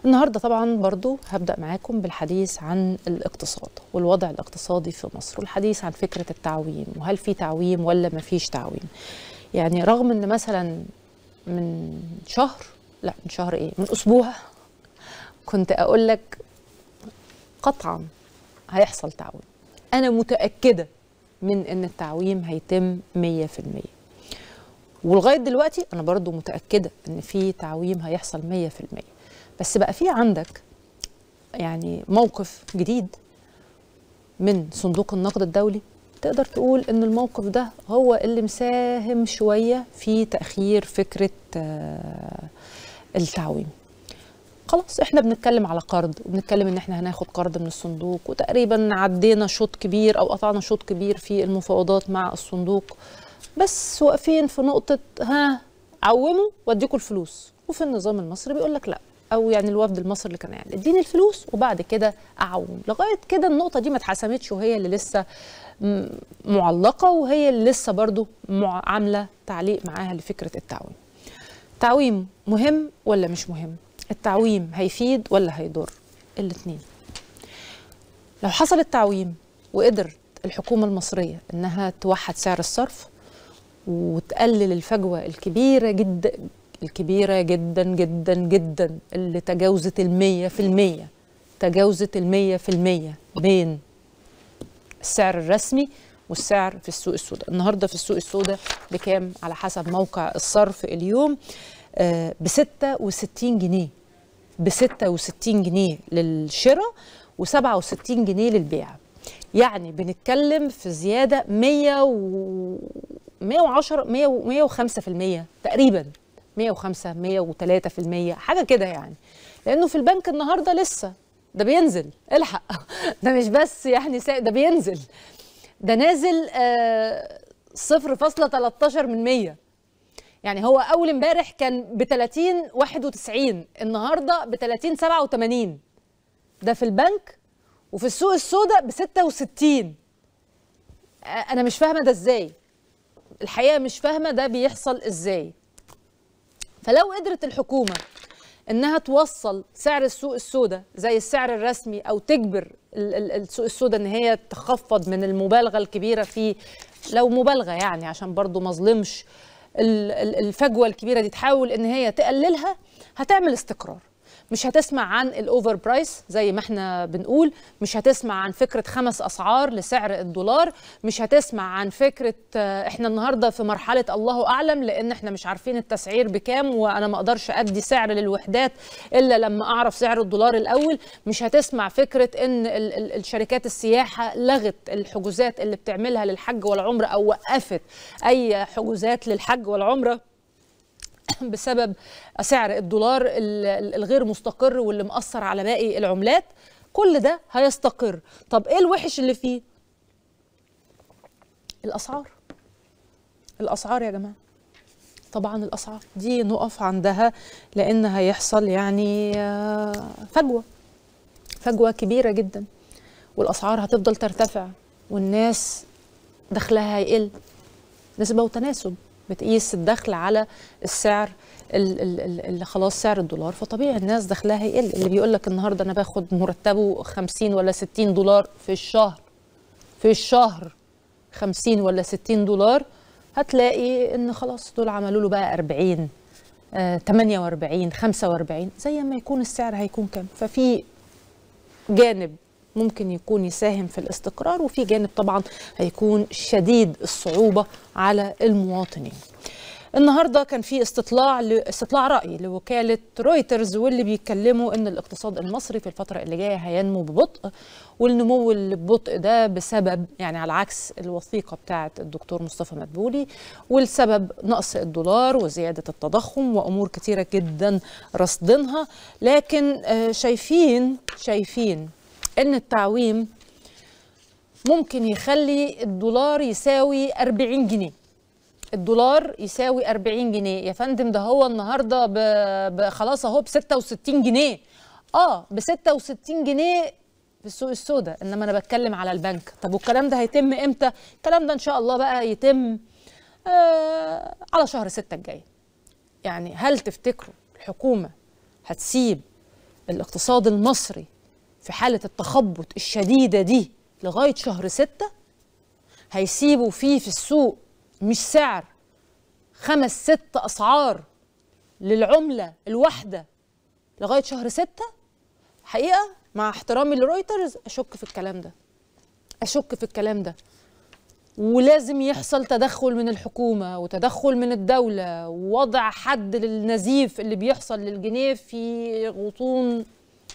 النهارده طبعا برضو هبدا معاكم بالحديث عن الاقتصاد والوضع الاقتصادي في مصر والحديث عن فكره التعويم وهل في تعويم ولا ما فيش تعويم يعني رغم ان مثلا من شهر لا من شهر ايه من اسبوع كنت اقول لك قطعا هيحصل تعويم انا متاكده من ان التعويم هيتم 100% ولغايه دلوقتي انا برضو متاكده ان في تعويم هيحصل 100% بس بقى في عندك يعني موقف جديد من صندوق النقد الدولي تقدر تقول ان الموقف ده هو اللي مساهم شويه في تاخير فكره التعويم خلاص احنا بنتكلم على قرض وبنتكلم ان احنا هناخد قرض من الصندوق وتقريبا عدينا شوط كبير او قطعنا شوط كبير في المفاوضات مع الصندوق بس واقفين في نقطه ها عوموا واديكم الفلوس وفي النظام المصري بيقول لك لا او يعني الوفد المصري اللي كان قاعد اديني الفلوس وبعد كده اعوم لغايه كده النقطه دي ما اتحسمتش وهي اللي لسه معلقه وهي اللي لسه برضو عامله تعليق معاها لفكره التعويم التعويم مهم ولا مش مهم التعويم هيفيد ولا هيضر الاثنين لو حصل التعويم وقدرت الحكومه المصريه انها توحد سعر الصرف وتقلل الفجوه الكبيره جدا الكبيرة جدا جدا جدا اللي تجاوزت المية في المية تجاوزت المية في المية بين السعر الرسمي والسعر في السوق السوداء النهاردة في السوق السوداء بكام على حسب موقع الصرف اليوم آه بستة وستين جنيه بستة وستين جنيه للشراء وسبعة وستين جنيه للبيع يعني بنتكلم في زيادة مية و مية وعشرة مية وخمسة في المية تقريبا 105 103 في المية حاجة كده يعني لأنه في البنك النهاردة لسه ده بينزل الحق ده مش بس يعني ده بينزل ده نازل صفر فاصلة 13 من مية يعني هو أول امبارح كان ب 30 91 النهاردة ب 30 87 ده في البنك وفي السوق السوداء ب 66 أنا مش فاهمة ده إزاي الحقيقة مش فاهمة ده بيحصل إزاي فلو قدرت الحكومة انها توصل سعر السوق السوداء زي السعر الرسمي او تجبر السوق السوداء ان هي تخفض من المبالغه الكبيره في لو مبالغه يعني عشان برضو ما اظلمش الفجوه الكبيره دي تحاول ان هي تقللها هتعمل استقرار مش هتسمع عن الاوفر برايس زي ما احنا بنقول مش هتسمع عن فكره خمس اسعار لسعر الدولار مش هتسمع عن فكره احنا النهارده في مرحله الله اعلم لان احنا مش عارفين التسعير بكام وانا ما اقدرش ادي سعر للوحدات الا لما اعرف سعر الدولار الاول مش هتسمع فكره ان ال ال الشركات السياحه لغت الحجوزات اللي بتعملها للحج والعمره او وقفت اي حجوزات للحج والعمره بسبب سعر الدولار الغير مستقر واللي مأثر على باقي العملات كل ده هيستقر طب ايه الوحش اللي فيه الاسعار الاسعار يا جماعه طبعا الاسعار دي نقف عندها لان هيحصل يعني فجوه فجوه كبيره جدا والاسعار هتفضل ترتفع والناس دخلها هيقل نسبه وتناسب بتقيس الدخل على السعر اللي خلاص سعر الدولار فطبيعي الناس دخلها هيقل اللي بيقول لك النهارده انا باخد مرتبه 50 ولا 60 دولار في الشهر في الشهر 50 ولا 60 دولار هتلاقي ان خلاص دول عملوا له بقى 40 آه 48 45 زي ما يكون السعر هيكون كام ففي جانب ممكن يكون يساهم في الاستقرار وفي جانب طبعا هيكون شديد الصعوبة على المواطنين النهارده كان في استطلاع استطلاع راي لوكاله رويترز واللي بيتكلموا ان الاقتصاد المصري في الفتره اللي جايه هينمو ببطء والنمو اللي ببطء ده بسبب يعني على عكس الوثيقه بتاعه الدكتور مصطفى مدبولي والسبب نقص الدولار وزياده التضخم وامور كتيره جدا رصدينها لكن شايفين شايفين ان التعويم ممكن يخلي الدولار يساوي 40 جنيه الدولار يساوي 40 جنيه يا فندم ده هو النهارده ب... ب... خلاص اهو ب 66 جنيه اه ب 66 جنيه في السوق السوداء انما انا بتكلم على البنك طب والكلام ده هيتم امتى الكلام ده ان شاء الله بقى يتم آه على شهر ستة الجاي يعني هل تفتكروا الحكومه هتسيب الاقتصاد المصري في حالة التخبط الشديدة دي لغاية شهر ستة هيسيبوا فيه في السوق مش سعر خمس ست أسعار للعملة الواحدة لغاية شهر ستة حقيقة مع احترامي لرويترز أشك في الكلام ده أشك في الكلام ده ولازم يحصل تدخل من الحكومة وتدخل من الدولة ووضع حد للنزيف اللي بيحصل للجنيه في غضون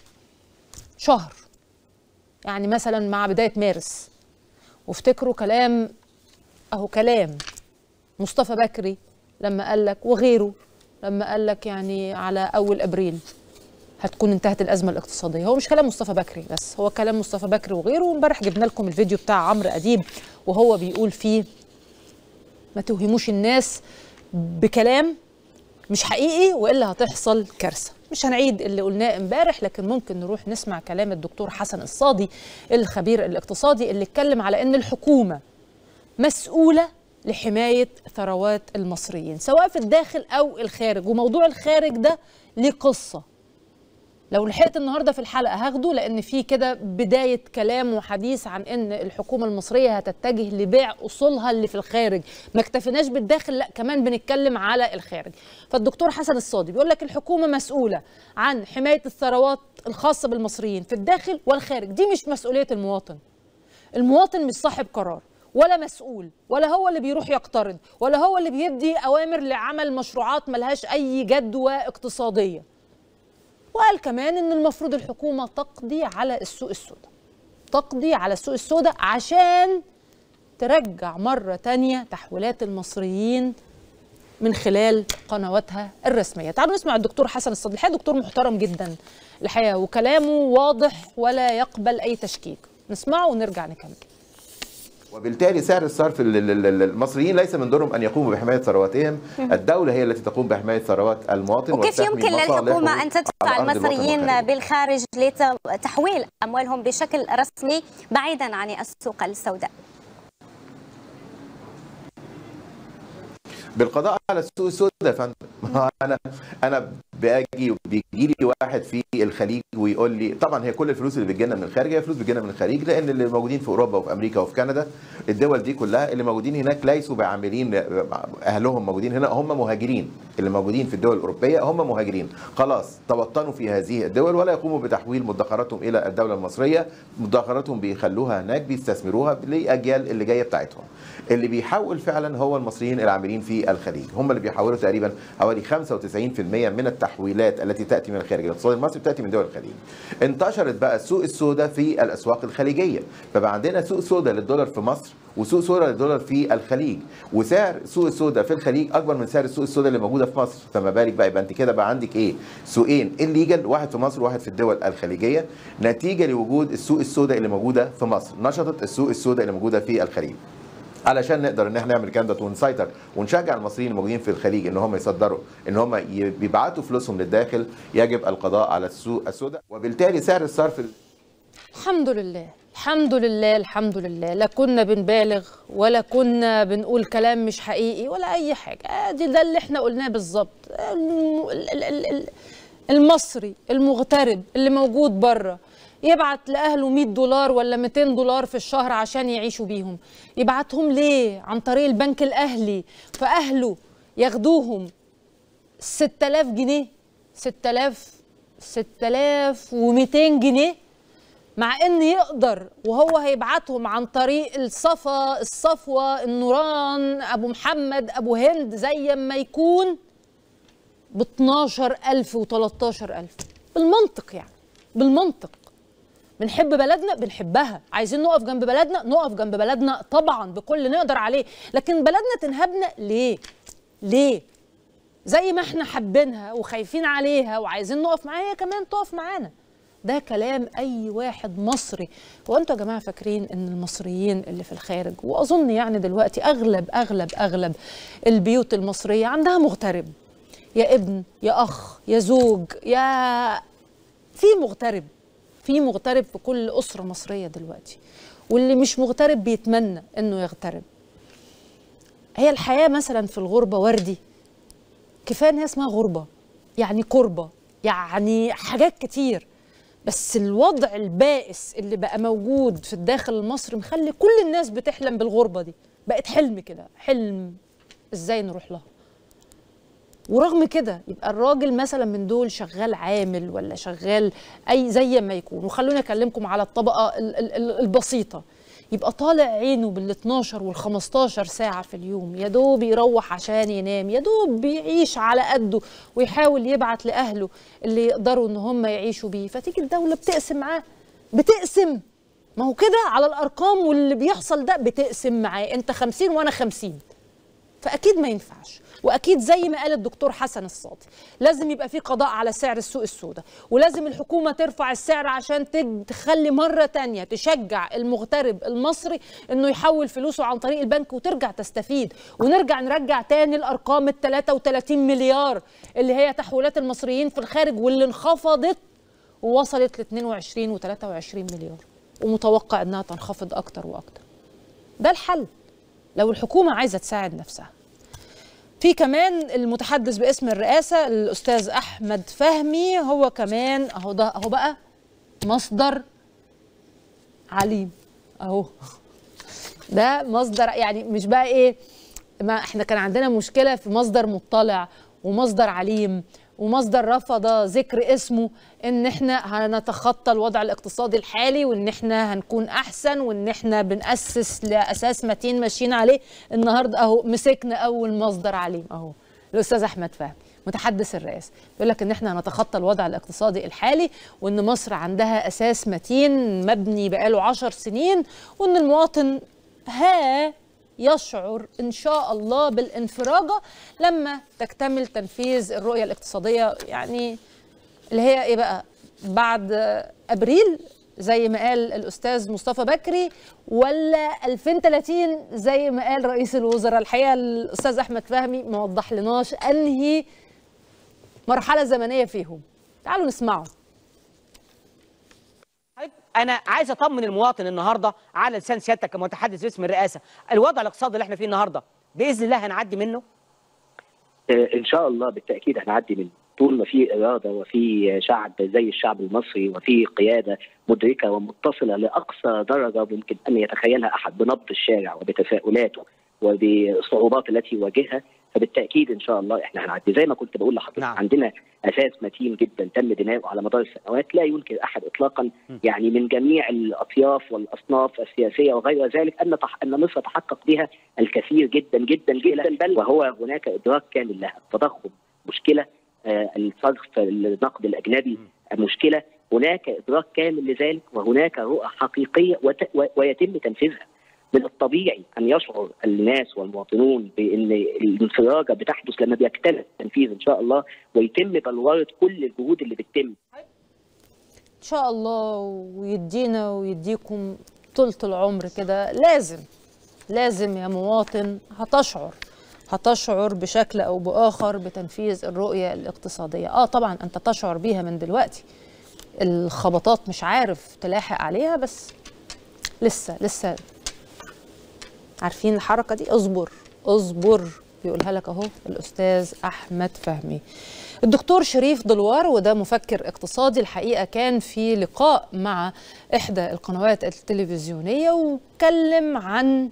شهر يعني مثلا مع بداية مارس وافتكروا كلام أهو كلام مصطفى بكري لما قال لك وغيره لما قال لك يعني على أول أبريل هتكون انتهت الازمه الاقتصاديه هو مش كلام مصطفى بكري بس هو كلام مصطفى بكري وغيره وامبارح جبنا لكم الفيديو بتاع عمرو اديب وهو بيقول فيه ما توهموش الناس بكلام مش حقيقي والا هتحصل كارثه مش هنعيد اللي قلناه امبارح لكن ممكن نروح نسمع كلام الدكتور حسن الصادي الخبير الاقتصادي اللي اتكلم على ان الحكومه مسؤوله لحمايه ثروات المصريين سواء في الداخل او الخارج وموضوع الخارج ده ليه قصه لو لحقت النهارده في الحلقه هاخده لان في كده بدايه كلام وحديث عن ان الحكومه المصريه هتتجه لبيع اصولها اللي في الخارج ما اكتفيناش بالداخل لا كمان بنتكلم على الخارج فالدكتور حسن الصادي بيقول لك الحكومه مسؤوله عن حمايه الثروات الخاصه بالمصريين في الداخل والخارج دي مش مسؤوليه المواطن المواطن مش صاحب قرار ولا مسؤول ولا هو اللي بيروح يقترض ولا هو اللي بيدي اوامر لعمل مشروعات ملهاش اي جدوى اقتصاديه وقال كمان ان المفروض الحكومه تقضي على السوق السوداء تقضي على السوق السوداء عشان ترجع مره تانية تحويلات المصريين من خلال قنواتها الرسميه تعالوا نسمع الدكتور حسن الصديق الحقيقه دكتور محترم جدا الحقيقه وكلامه واضح ولا يقبل اي تشكيك نسمعه ونرجع نكمل وبالتالي سعر الصرف ال- ال- ال- المصريين ليس من دورهم ان يقوموا بحمايه ثرواتهم، الدوله هي التي تقوم بحمايه ثروات المواطن وكيف وتحمي يمكن مصالحه للحكومة أن تدفع على أرض الوطن المصريين وخارجه. بالخارج لتحويل أموالهم بشكل رسمي بعيدا عن السوق السوداء بالقضاء على السوق السوداء يا فندم ما هو انا انا باجي وبيجي لي واحد في الخليج ويقول لي طبعا هي كل الفلوس اللي بتجينا من الخارج هي فلوس بتجينا من الخليج لان اللي موجودين في اوروبا وفي امريكا وفي كندا الدول دي كلها اللي موجودين هناك ليسوا بعاملين اهلهم موجودين هنا هم مهاجرين اللي موجودين في الدول الاوروبيه هم مهاجرين خلاص توطنوا في هذه الدول ولا يقوموا بتحويل مدخراتهم الى الدوله المصريه مدخراتهم بيخلوها هناك بيستثمروها لاجيال اللي جايه بتاعتهم اللي بيحول فعلا هو المصريين العاملين في الخليج هم اللي بيحولوا تقريبا حوالي 95% من التحويلات التي تاتي من الخارج الاقتصاد المصري بتاتي من دول الخليج انتشرت بقى السوق السوداء في الاسواق الخليجيه فبقى عندنا سوق سوداء للدولار في مصر وسوق سوداء للدولار في الخليج وسعر سوق السوداء في الخليج اكبر من سعر السوق السوداء اللي موجوده في مصر فما بالك بقى يبقى انت كده بقى عندك ايه سوقين الليجل واحد في مصر وواحد في الدول الخليجيه نتيجه لوجود السوق السوداء اللي موجوده في مصر نشطت السوق السوداء اللي موجوده في الخليج علشان نقدر ان احنا نعمل الكلام ده ونسيطر ونشجع المصريين الموجودين في الخليج ان هم يصدروا ان هم ي- بيبعتوا فلوسهم للداخل يجب القضاء على السوق السوداء وبالتالي سعر الصرف الحمد لله الحمد لله الحمد لله لا كنا بنبالغ ولا كنا بنقول كلام مش حقيقي ولا اي حاجه ادي ده اللي احنا قلناه بالظبط الم- ال- ال- ال- ال- المصري المغترب اللي موجود بره يبعت لاهله 100 دولار ولا 200 دولار في الشهر عشان يعيشوا بيهم يبعتهم ليه عن طريق البنك الاهلي فاهله ياخدوهم 6000 جنيه 6000 6200 جنيه مع ان يقدر وهو هيبعتهم عن طريق الصفا الصفوه النوران ابو محمد ابو هند زي ما يكون ب 12000 و 13000 بالمنطق يعني بالمنطق بنحب بلدنا بنحبها عايزين نقف جنب بلدنا نقف جنب بلدنا طبعا بكل اللي نقدر عليه لكن بلدنا تنهبنا ليه ليه زي ما احنا حابينها وخايفين عليها وعايزين نقف معاها هي كمان تقف معانا ده كلام اي واحد مصري هو انتوا يا جماعه فاكرين ان المصريين اللي في الخارج واظن يعني دلوقتي اغلب اغلب اغلب البيوت المصريه عندها مغترب يا ابن يا اخ يا زوج يا في مغترب في مغترب في كل اسره مصريه دلوقتي واللي مش مغترب بيتمنى انه يغترب هي الحياه مثلا في الغربه وردي كفايه ان هي اسمها غربه يعني قربه يعني حاجات كتير بس الوضع البائس اللي بقى موجود في الداخل المصري مخلي كل الناس بتحلم بالغربة دي بقت حلم كده حلم ازاي نروح لها ورغم كده يبقى الراجل مثلا من دول شغال عامل ولا شغال اي زي ما يكون وخلوني اكلمكم على الطبقه ال- ال- ال- البسيطه يبقى طالع عينه بال 12 وال 15 ساعه في اليوم يا دوب يروح عشان ينام يا دوب بيعيش على قده ويحاول يبعت لاهله اللي يقدروا ان هم يعيشوا بيه فتيجي الدوله بتقسم معاه بتقسم ما هو كده على الارقام واللي بيحصل ده بتقسم معاه انت 50 وانا 50 فاكيد ما ينفعش واكيد زي ما قال الدكتور حسن الصادي لازم يبقى في قضاء على سعر السوق السوداء ولازم الحكومه ترفع السعر عشان تج- تخلي مره تانية تشجع المغترب المصري انه يحول فلوسه عن طريق البنك وترجع تستفيد ونرجع نرجع تاني الارقام ال 33 مليار اللي هي تحويلات المصريين في الخارج واللي انخفضت ووصلت ل 22 و 23 مليار ومتوقع انها تنخفض اكتر واكتر ده الحل لو الحكومة عايزة تساعد نفسها في كمان المتحدث باسم الرئاسة الأستاذ أحمد فهمي هو كمان أهو ده أهو بقى مصدر عليم أهو ده مصدر يعني مش بقى إيه ما احنا كان عندنا مشكلة في مصدر مطلع ومصدر عليم ومصدر رفض ذكر اسمه ان احنا هنتخطى الوضع الاقتصادي الحالي وان احنا هنكون احسن وان احنا بنأسس لاساس متين ماشيين عليه النهارده اهو مسكنا اول مصدر عليم اهو الاستاذ احمد فهمي متحدث الرئاسه يقول لك ان احنا هنتخطى الوضع الاقتصادي الحالي وان مصر عندها اساس متين مبني بقاله عشر سنين وان المواطن ها يشعر ان شاء الله بالانفراجه لما تكتمل تنفيذ الرؤيه الاقتصاديه يعني اللي هي ايه بقى بعد ابريل زي ما قال الاستاذ مصطفى بكري ولا 2030 زي ما قال رئيس الوزراء الحقيقه الاستاذ احمد فهمي ما وضح لناش انهي مرحله زمنيه فيهم تعالوا نسمعه حضرتك انا عايز اطمن المواطن النهارده على لسان سيادتك كمتحدث باسم الرئاسه الوضع الاقتصادي اللي احنا فيه النهارده باذن الله هنعدي منه آه، ان شاء الله بالتاكيد هنعدي منه طول ما في اراده وفي شعب زي الشعب المصري وفي قياده مدركه ومتصله لاقصى درجه ممكن ان يتخيلها احد بنبض الشارع وبتفاؤلاته وبالصعوبات التي يواجهها فبالتاكيد ان شاء الله احنا هنعدي زي ما كنت بقول لحضرتك نعم. عندنا اساس متين جدا تم بناؤه على مدار السنوات لا ينكر احد اطلاقا يعني من جميع الاطياف والاصناف السياسيه وغير ذلك ان تح... ان مصر تحقق بها الكثير جدا جدا جدا بل وهو هناك ادراك كامل لها التضخم مشكله آه، الصرف النقد الاجنبي مشكله هناك ادراك كامل لذلك وهناك رؤى حقيقيه وت... و... ويتم تنفيذها من الطبيعي ان يشعر الناس والمواطنون بان الانفراجه بتحدث لما بيكتمل التنفيذ ان شاء الله ويتم بلوره كل الجهود اللي بتتم ان شاء الله ويدينا ويديكم طولة العمر كده لازم لازم يا مواطن هتشعر هتشعر بشكل او باخر بتنفيذ الرؤيه الاقتصاديه اه طبعا انت تشعر بيها من دلوقتي الخبطات مش عارف تلاحق عليها بس لسه لسه عارفين الحركه دي اصبر اصبر بيقولها لك اهو الاستاذ احمد فهمي الدكتور شريف دلوار وده مفكر اقتصادي الحقيقه كان في لقاء مع احدى القنوات التلفزيونيه واتكلم عن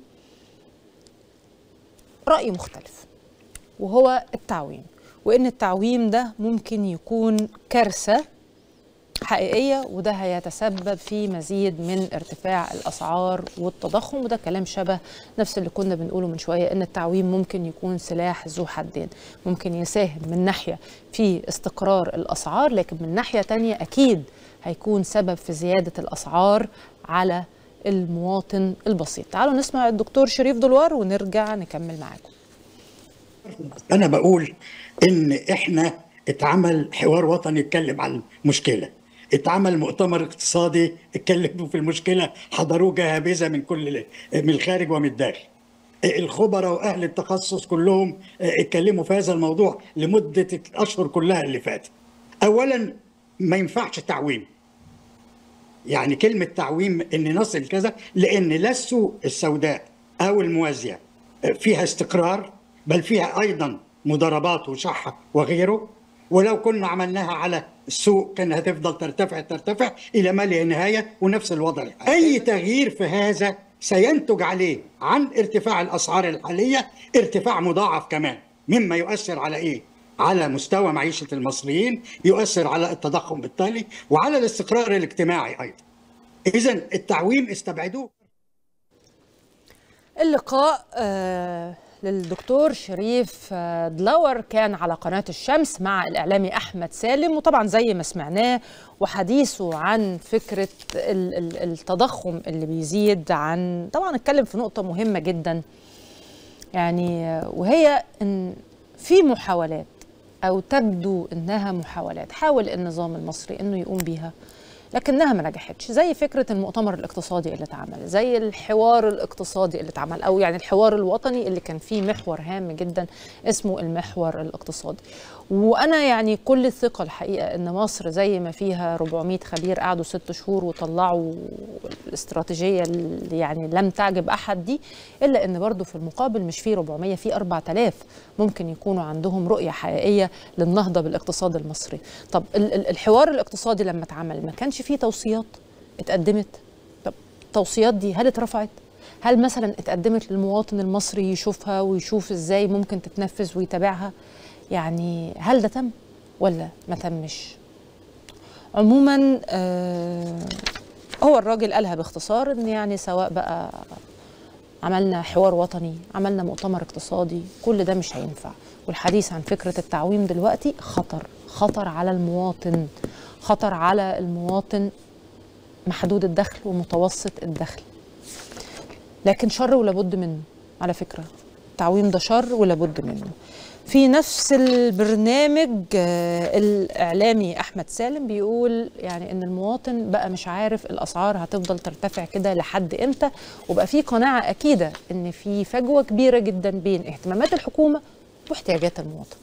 راي مختلف وهو التعويم وان التعويم ده ممكن يكون كارثه حقيقيه وده هيتسبب في مزيد من ارتفاع الاسعار والتضخم وده كلام شبه نفس اللي كنا بنقوله من شويه ان التعويم ممكن يكون سلاح ذو حدين ممكن يساهم من ناحيه في استقرار الاسعار لكن من ناحيه تانية اكيد هيكون سبب في زياده الاسعار على المواطن البسيط تعالوا نسمع الدكتور شريف دلوار ونرجع نكمل معاكم انا بقول ان احنا اتعمل حوار وطني يتكلم عن المشكله اتعمل مؤتمر اقتصادي اتكلموا في المشكله حضروه جهابذه من كل من الخارج ومن الداخل الخبراء واهل التخصص كلهم اتكلموا في هذا الموضوع لمده الاشهر كلها اللي فاتت اولا ما ينفعش تعويم يعني كلمه تعويم ان نصل كذا لان لا السوق السوداء او الموازيه فيها استقرار بل فيها ايضا مضاربات وشحه وغيره ولو كنا عملناها على السوق كان هتفضل ترتفع ترتفع الى ما لا نهايه ونفس الوضع الحالي. اي تغيير في هذا سينتج عليه عن ارتفاع الاسعار الحاليه ارتفاع مضاعف كمان مما يؤثر على ايه؟ على مستوى معيشه المصريين، يؤثر على التضخم بالتالي وعلى الاستقرار الاجتماعي ايضا. اذا التعويم استبعدوه. اللقاء آه للدكتور شريف آه، دلاور كان على قناة الشمس مع الإعلامي أحمد سالم وطبعا زي ما سمعناه وحديثه عن فكرة ال- ال- التضخم اللي بيزيد عن طبعا اتكلم في نقطة مهمة جدا يعني آه، وهي ان في محاولات او تبدو انها محاولات حاول النظام المصري انه يقوم بيها لكنها ما نجحتش زي فكره المؤتمر الاقتصادي اللي اتعمل زي الحوار الاقتصادي اللي اتعمل او يعني الحوار الوطني اللي كان فيه محور هام جدا اسمه المحور الاقتصادي وانا يعني كل الثقه الحقيقه ان مصر زي ما فيها 400 خبير قعدوا ست شهور وطلعوا الاستراتيجيه اللي يعني لم تعجب احد دي الا ان برضو في المقابل مش في 400 في 4000 ممكن يكونوا عندهم رؤيه حقيقيه للنهضه بالاقتصاد المصري طب ال- ال- الحوار الاقتصادي لما اتعمل ما كانش فيه توصيات اتقدمت طب التوصيات دي هل اترفعت هل مثلا اتقدمت للمواطن المصري يشوفها ويشوف ازاي ممكن تتنفذ ويتابعها يعني هل ده تم ولا ما تمش عموما آه هو الراجل قالها باختصار ان يعني سواء بقى عملنا حوار وطني عملنا مؤتمر اقتصادي كل ده مش هينفع والحديث عن فكرة التعويم دلوقتي خطر خطر على المواطن خطر على المواطن محدود الدخل ومتوسط الدخل لكن شر ولابد منه على فكرة التعويم ده شر ولابد منه في نفس البرنامج آه، الإعلامي أحمد سالم بيقول يعني إن المواطن بقى مش عارف الأسعار هتفضل ترتفع كده لحد إمتى وبقى في قناعة أكيدة إن في فجوة كبيرة جدا بين اهتمامات الحكومة واحتياجات المواطن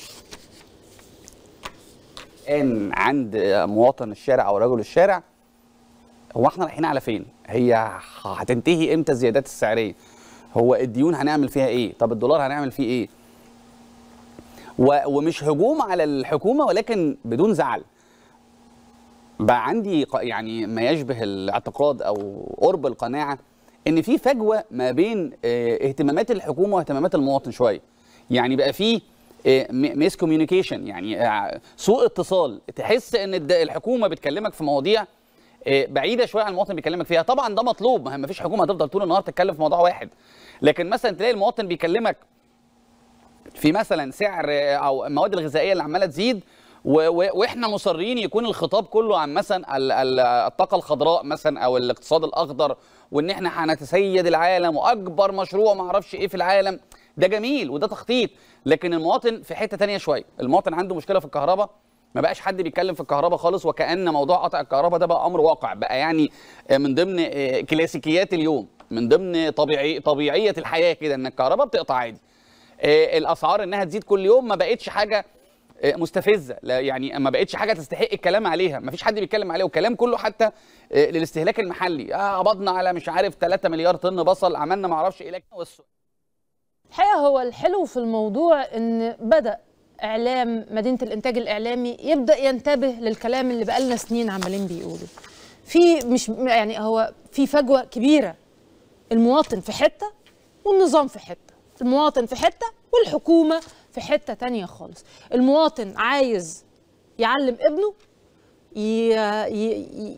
الان عند مواطن الشارع او رجل الشارع هو احنا رايحين على فين؟ هي هتنتهي امتى الزيادات السعريه؟ هو الديون هنعمل فيها ايه؟ طب الدولار هنعمل فيه ايه؟ و- ومش هجوم على الحكومه ولكن بدون زعل. بقى عندي ق- يعني ما يشبه الاعتقاد او قرب القناعه ان في فجوه ما بين آه، اهتمامات الحكومه واهتمامات المواطن شويه. يعني بقى في ميس كوميونيكيشن يعني آه، سوء اتصال تحس ان الد- الحكومه بتكلمك في مواضيع آه، بعيده شويه عن المواطن بيكلمك فيها طبعا ده مطلوب ما فيش حكومه هتفضل طول النهار تتكلم في موضوع واحد لكن مثلا تلاقي المواطن بيكلمك في مثلا سعر آه، او المواد الغذائيه اللي عماله تزيد و- و- واحنا مصرين يكون الخطاب كله عن مثلا ال- ال- الطاقه الخضراء مثلا او الاقتصاد الاخضر وان احنا هنتسيد العالم واكبر مشروع ما اعرفش ايه في العالم ده جميل وده تخطيط لكن المواطن في حته تانية شويه المواطن عنده مشكله في الكهرباء ما بقاش حد بيتكلم في الكهرباء خالص وكأن موضوع قطع الكهرباء ده بقى امر واقع بقى يعني من ضمن آه، كلاسيكيات اليوم من ضمن طبيعي طبيعيه الحياه كده ان الكهرباء بتقطع عادي آه، الاسعار انها تزيد كل يوم ما بقتش حاجه آه، مستفزه لا يعني ما بقتش حاجه تستحق الكلام عليها ما فيش حد بيتكلم عليها والكلام كله حتى آه، للاستهلاك المحلي آه قبضنا على مش عارف 3 مليار طن بصل عملنا ما اعرفش ايه لكن والسؤال الحقيقه هو الحلو في الموضوع ان بدا اعلام مدينه الانتاج الاعلامي يبدا ينتبه للكلام اللي بقالنا سنين عمالين بيقولوا في مش يعني هو في فجوه كبيره المواطن في حته والنظام في حته المواطن في حته والحكومه في حته تانية خالص المواطن عايز يعلم ابنه ي... ي... ي...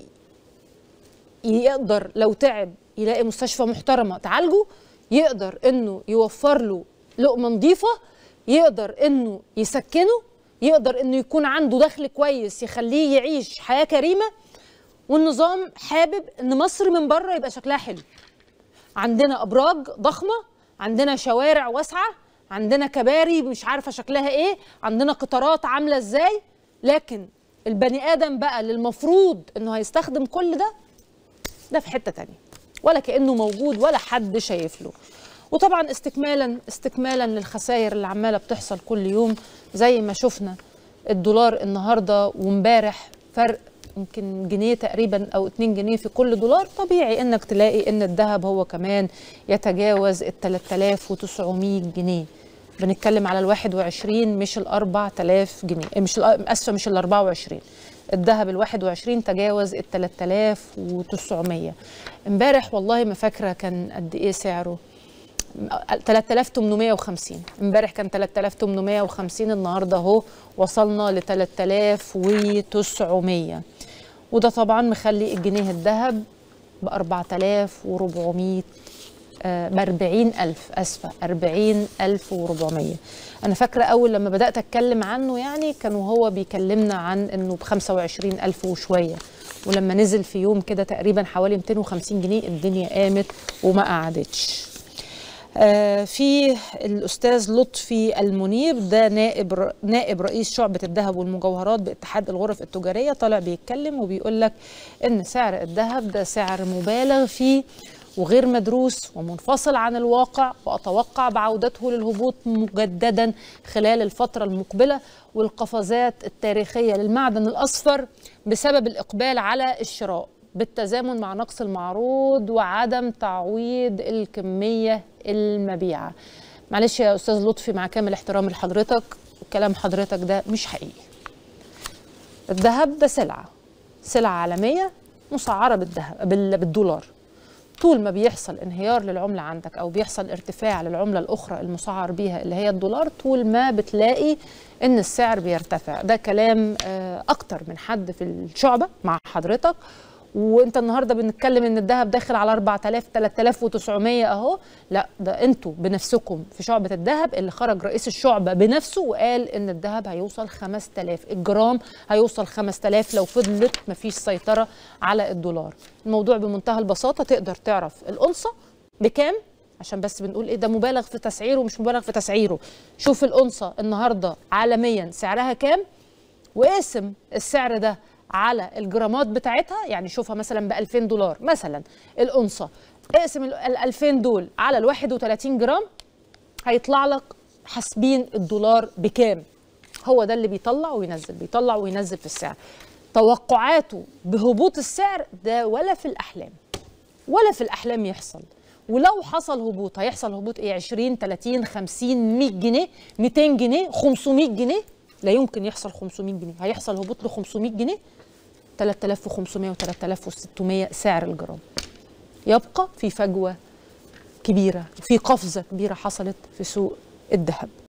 يقدر لو تعب يلاقي مستشفى محترمه تعالجه يقدر انه يوفر له لقمه نظيفه يقدر انه يسكنه يقدر انه يكون عنده دخل كويس يخليه يعيش حياه كريمه والنظام حابب ان مصر من بره يبقى شكلها حلو عندنا ابراج ضخمه عندنا شوارع واسعه عندنا كباري مش عارفه شكلها ايه عندنا قطارات عامله ازاي لكن البني ادم بقى اللي المفروض انه هيستخدم كل ده ده في حته تانية ولا كانه موجود ولا حد شايف له وطبعا استكمالا استكمالا للخسائر اللي عماله بتحصل كل يوم زي ما شفنا الدولار النهارده وامبارح فرق يمكن جنيه تقريبا او 2 جنيه في كل دولار طبيعي انك تلاقي ان الذهب هو كمان يتجاوز ال 3900 جنيه بنتكلم على ال 21 مش ال 4000 جنيه إيه مش ال- اسفه مش ال 24 الذهب ال 21 تجاوز ال 3900 امبارح والله ما فاكره كان قد ايه سعره 3850 امبارح كان 3850 النهارده اهو وصلنا ل 3900 وده طبعا مخلي الجنيه الذهب ب 4400 ب 40000 اسفه 40400 انا فاكره اول لما بدات اتكلم عنه يعني كان وهو بيكلمنا عن انه ب 25000 وشويه ولما نزل في يوم كده تقريبا حوالي 250 جنيه الدنيا قامت وما قعدتش آه، في الاستاذ لطفي المنيب ده نائب نائب رئيس شعبه الذهب والمجوهرات باتحاد الغرف التجاريه طالع بيتكلم وبيقول لك ان سعر الذهب ده سعر مبالغ فيه وغير مدروس ومنفصل عن الواقع واتوقع بعودته للهبوط مجددا خلال الفتره المقبله والقفزات التاريخيه للمعدن الاصفر بسبب الاقبال على الشراء بالتزامن مع نقص المعروض وعدم تعويض الكميه المبيعه معلش يا استاذ لطفي مع كامل احترامي لحضرتك كلام حضرتك ده مش حقيقي الذهب ده سلعه سلعه عالميه مسعره بالذهب بال- بالدولار طول ما بيحصل انهيار للعملة عندك أو بيحصل ارتفاع للعملة الأخرى المسعر بيها اللي هي الدولار طول ما بتلاقي إن السعر بيرتفع ده كلام آه، أكتر من حد في الشعبة مع حضرتك وانت النهارده بنتكلم ان الذهب داخل على 4000 3900 اهو لا ده انتوا بنفسكم في شعبه الذهب اللي خرج رئيس الشعبه بنفسه وقال ان الذهب هيوصل 5000 الجرام هيوصل 5000 لو فضلت مفيش سيطره على الدولار الموضوع بمنتهى البساطه تقدر تعرف الأنصة بكام عشان بس بنقول ايه ده مبالغ في تسعيره ومش مبالغ في تسعيره شوف الأنصة النهارده عالميا سعرها كام واقسم السعر ده على الجرامات بتاعتها يعني شوفها مثلا ب 2000 دولار مثلا الأنصة اقسم ال 2000 دول على ال 31 جرام هيطلع لك حاسبين الدولار بكام هو ده اللي بيطلع وينزل بيطلع وينزل في السعر توقعاته بهبوط السعر ده ولا في الأحلام ولا في الأحلام يحصل ولو حصل هبوط هيحصل هبوط ايه 20 30 50 100 جنيه 200 جنيه 500 جنيه لا يمكن يحصل 500 جنيه هيحصل هبوط ل 500 جنيه 3500 و 3600 سعر الجرام يبقى في فجوه كبيره وفي قفزه كبيره حصلت في سوق الذهب